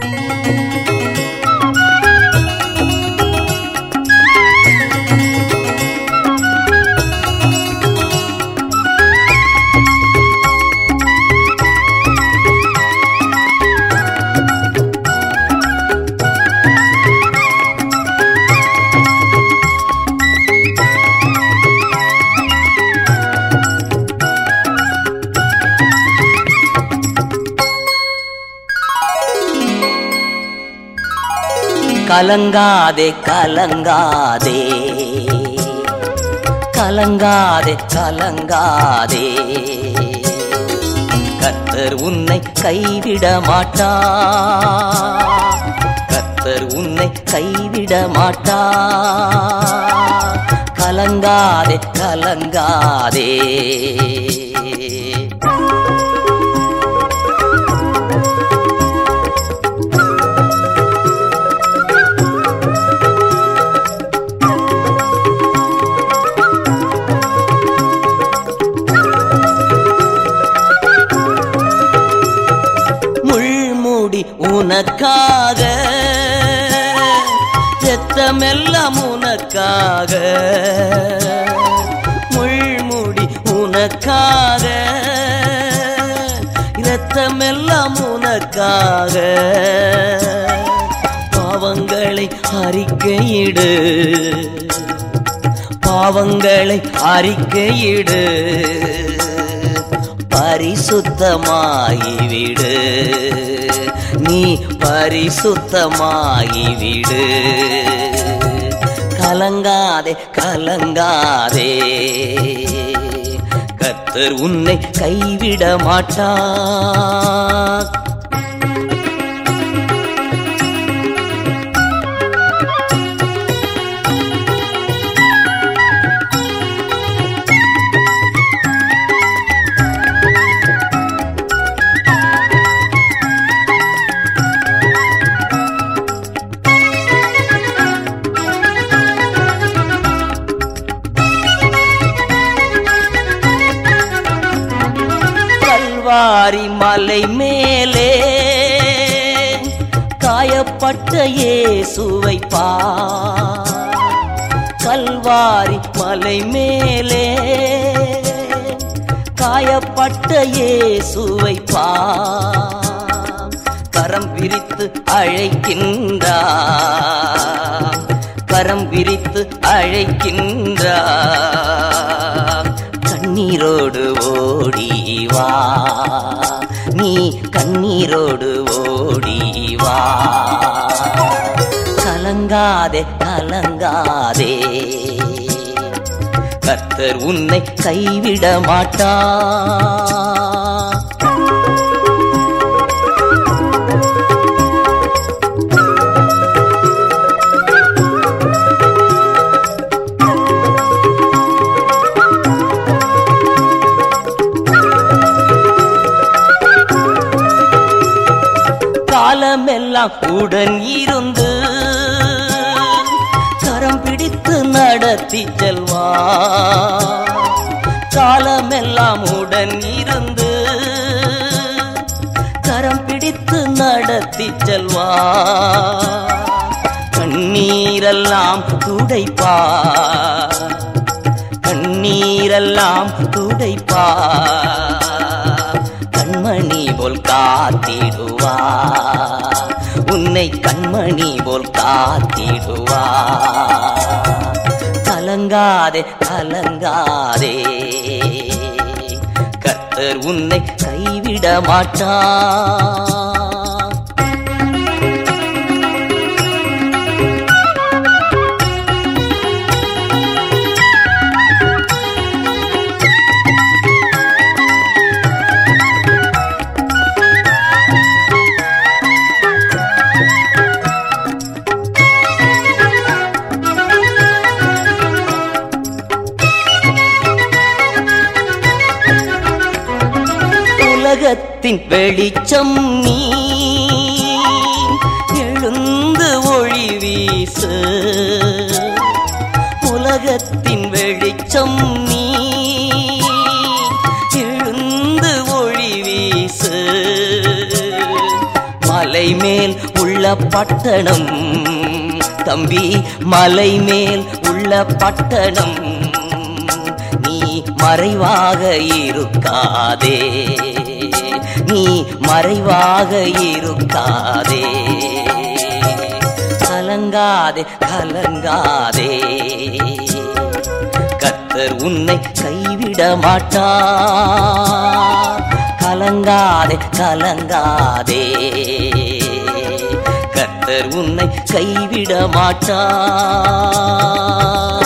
கலங்காதே கலங்காதே கலங்காதே கலங்காதே கர்த்தர் உன்னை கைவிட மாட்டா கர்த்தர் உன்னை கைவிட மாட்டா கலங்காதே கலங்காதே முள்மூடி உனக்காக ரத்தமெல்லாம் உனக்காக முள்மூடி உனக்காக ரத்தமெல்லாம் உனக்காக பாவங்களை அறிக்கையிடு பாவங்களை அறிக்கையிடு பரிசுத்தமாகிவிடு நீ பரிசுத்தமாகிவிடு கலங்காதே கலங்காதே கர்த்தர் உன்னை கைவிட மாட்டார் கல்வாரி மலை மேலே காயப்பட்ட இயேசுவை பா கல்வாரி மலை மேலே காயப்பட்ட இயேசுவை பா கரம் விரித்து அழைக்கின்றார் கரம் விரித்து அழைக்கின்றார் கண்ணீரோடு ஓடி வா நீ கண்ணீரோடு ஓடி வா கலங்காதே கலங்காதே கர்த்தர் உன்னை கைவிட மாட்டா காலமெல்லாம் உடன் இருந்து கரம் பிடித்து நடத்தி செல்வா காலமெல்லாம் உடன் இருந்து கரம் பிடித்து நடத்தி செல்வா கண்ணீரெல்லாம் துடைப்பா கண்ணீரெல்லாம் துடைப்பா கண்மணி போல் காத்திடுவா உன்னை கண்மணி போல் காத்திடுவா கலங்காதே கலங்காதே கர்த்தர் உன்னை கைவிட மாட்டா உலகத்தின் வெளிச்சம் நீ எழுந்து ஒளி வீசு உலகத்தின் வெளிச்சம் நீ எழுந்து ஒளி வீசு மலை மேல் உள்ள பட்டணம் தம்பி மலை மேல் உள்ள பட்டணம் நீ மறைவாக இருக்காதே நீ மறைவாக இருக்காதே கலங்காதே கலங்காதே கத்தர் உன்னை கைவிட மாட்டார் கலங்காதே கலங்காதே கத்தர் உன்னை கைவிட மாட்டார்